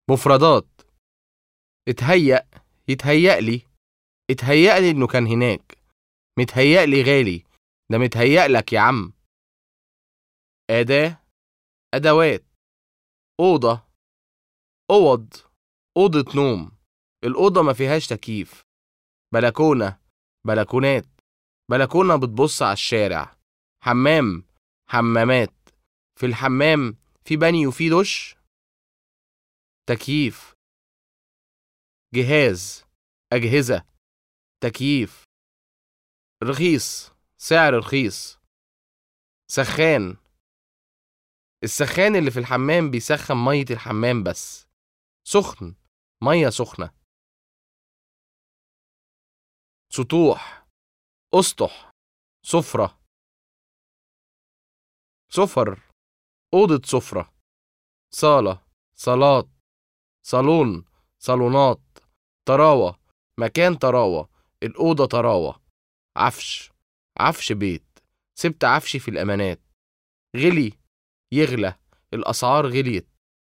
مفردات اتهيأ يتهيأ لي اتهيأ لي انه كان هناك متهيأ لي غالي ده متهيأ لك يا عم أداة أدوات أوضة أوض أوضة نوم الأوضة ما فيهاش تكييف بلكونة بلكونات بلكونة بتبص على الشارع حمام حمامات في الحمام في بني وفي دش تكييف جهاز أجهزة تكييف رخيص سعر رخيص سخان السخان اللي في الحمام بيسخن مية الحمام بس سخن مية سخنة سطوح أسطح سفرة سفر أوضة سفرة صالة صالات صالون صالونات طراوة مكان طراوة الأوضة طراوة عفش عفش بيت سبت عفشي في الأمانات غلي يغلى الأسعار غليت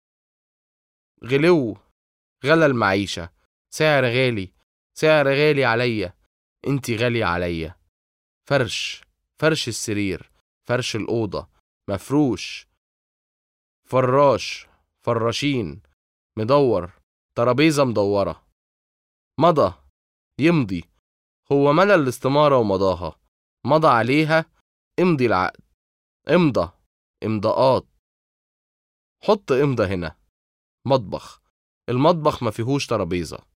غلو غلى المعيشة سعر غالي سعر غالي عليا انتي غالية عليا فرش فرش السرير فرش الأوضة مفروش فراش فراشين مدور ترابيزة مدورة مضى يمضي هو ملى الاستمارة ومضاها مضى عليها امضي العقد امضى امضاءات حط امضى هنا مطبخ المطبخ ما فيهوش ترابيزة